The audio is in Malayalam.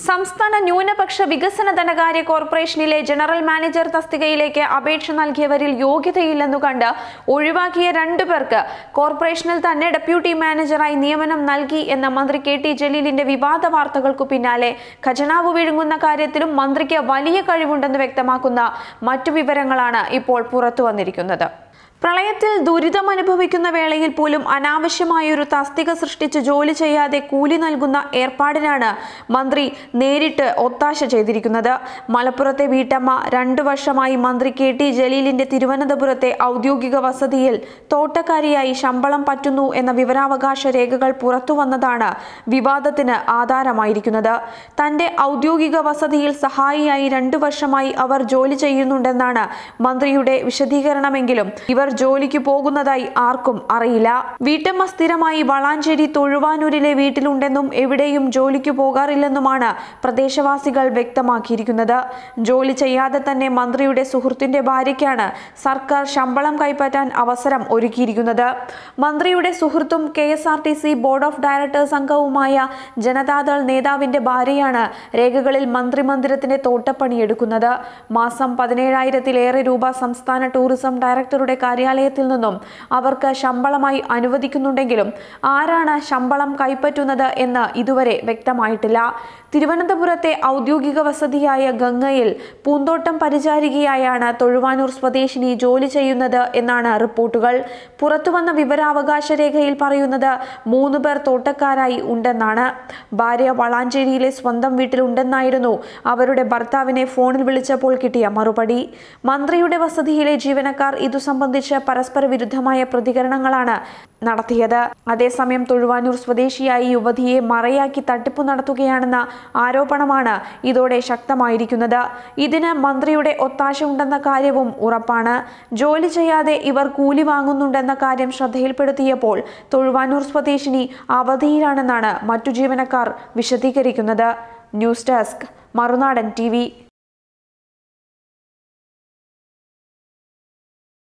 സംസ്ഥാന ന്യൂനപക്ഷ വികസന ധനകാര്യ കോർപ്പറേഷനിലെ ജനറൽ മാനേജർ തസ്തികയിലേക്ക് അപേക്ഷ നൽകിയവരിൽ യോഗ്യതയില്ലെന്നു കണ്ട് ഒഴിവാക്കിയ രണ്ടുപേർക്ക് കോർപ്പറേഷനിൽ തന്നെ ഡെപ്യൂട്ടി മാനേജറായി നിയമനം നൽകി എന്ന മന്ത്രി കെ ടി ജലീലിന്റെ വിവാദ വാർത്തകൾക്കു പിന്നാലെ ഖജനാവ് വിഴുങ്ങുന്ന കാര്യത്തിലും മന്ത്രിക്ക് വലിയ കഴിവുണ്ടെന്ന് വ്യക്തമാക്കുന്ന മറ്റു വിവരങ്ങളാണ് ഇപ്പോൾ പുറത്തു വന്നിരിക്കുന്നത് പ്രളയത്തിൽ ദുരിതമനുഭവിക്കുന്ന വേളയിൽ പോലും അനാവശ്യമായൊരു തസ്തിക സൃഷ്ടിച്ച് ജോലി ചെയ്യാതെ കൂലി നൽകുന്ന ഏർപ്പാടിനാണ് മന്ത്രി നേരിട്ട് ഒത്താശ ചെയ്തിരിക്കുന്നത് മലപ്പുറത്തെ വീട്ടമ്മ രണ്ടു വർഷമായി മന്ത്രി കെ ടി ജലീലിന്റെ തിരുവനന്തപുരത്തെ ഔദ്യോഗിക വസതിയിൽ തോട്ടക്കാരിയായി ശമ്പളം പറ്റുന്നു എന്ന വിവരാവകാശ രേഖകൾ പുറത്തു വന്നതാണ് വിവാദത്തിന് ആധാരമായിരിക്കുന്നത് തന്റെ ഔദ്യോഗിക വസതിയിൽ സഹായിയായി രണ്ടു വർഷമായി അവർ ജോലി ചെയ്യുന്നുണ്ടെന്നാണ് മന്ത്രിയുടെ വിശദീകരണമെങ്കിലും ഇവർ ജോലിക്ക് പോകുന്നതായി ആർക്കും അറിയില്ല വീട്ടമ്മ സ്ഥിരമായി വളാഞ്ചേരി തൊഴുവാനൂരിലെ വീട്ടിലുണ്ടെന്നും എവിടെയും ജോലിക്ക് പോകാറില്ലെന്നുമാണ് പ്രദേശവാസികൾ വ്യക്തമാക്കിയിരിക്കുന്നത് ജോലി ചെയ്യാതെ തന്നെ മന്ത്രിയുടെ സുഹൃത്തിന്റെ ഭാര്യയ്ക്കാണ് സർക്കാർ ശമ്പളം കൈപ്പറ്റാൻ അവസരം ഒരുക്കിയിരിക്കുന്നത് മന്ത്രിയുടെ സുഹൃത്തും K S R T C board of directors അംഗവുമായ ജനതാദൾ നേതാവിന്റെ ഭാര്യയാണ് രേഖകളിൽ മന്ത്രിമന്ദിരത്തിന്റെ തോട്ടപ്പണിയെടുക്കുന്നത് മാസം പതിനേഴായിരത്തിലേറെ രൂപ സംസ്ഥാന ടൂറിസം ഡയറക്ടറുടെ കാര്യാലയത്തിൽ നിന്നും അവർക്ക് ശമ്പളമായി അനുവദിക്കുന്നുണ്ടെങ്കിലും ആരാണ് ശമ്പളം കൈപ്പറ്റുന്നത് എന്ന് ഇതുവരെ വ്യക്തമായിട്ടില്ല തിരുവനന്തപുരത്തെ ഔദ്യോഗിക വസതിയായ ഗംഗയിൽ പൂന്തോട്ടം പരിചാരികയായാണ് തൊഴുവാനൂർ സ്വദേശിനി ജോലി ചെയ്യുന്നത് എന്നാണ് റിപ്പോർട്ടുകൾ പുറത്തുവന്ന വിവരാവകാശ രേഖയിൽ പറയുന്നത് മൂന്ന് പേർ തോട്ടക്കാരായി ഉണ്ടെന്നാണ് ഭാര്യ വളാഞ്ചേരിയിലെ സ്വന്തം വീട്ടിലുണ്ടെന്നായിരുന്നു അവരുടെ ഭർത്താവിനെ ഫോണിൽ വിളിച്ചപ്പോൾ കിട്ടിയ മറുപടി മന്ത്രിയുടെ വസതിയിലെ ജീവനക്കാർ ഇതു സംബന്ധിച്ച് പരസ്പര വിരുദ്ധമായ പ്രതികരണങ്ങളാണ് നടത്തിയത് അതേസമയം തൊഴുവാനൂർ സ്വദേശിയായി യുവതിയെ മറയാക്കി തട്ടിപ്പു നടത്തുകയാണെന്ന ആരോപണമാണ് ഇതോടെ ശക്തമായിരിക്കുന്നത് ഇതിന് മന്ത്രിയുടെ ഒത്താശ ഉണ്ടെന്ന കാര്യവും ഉറപ്പാണ് ജോലി ചെയ്യാതെ ഇവർ കൂലി വാങ്ങുന്നുണ്ടെന്ന കാര്യം ശ്രദ്ധയിൽപ്പെടുത്തിയപ്പോൾ തൊഴുവാനൂർ സ്വദേശിനി അവധിയിലാണെന്നാണ് മറ്റു ജീവനക്കാർ വിശദീകരിക്കുന്നത് ന്യൂസ് ഡെസ്ക് മറുനാടൻ ടി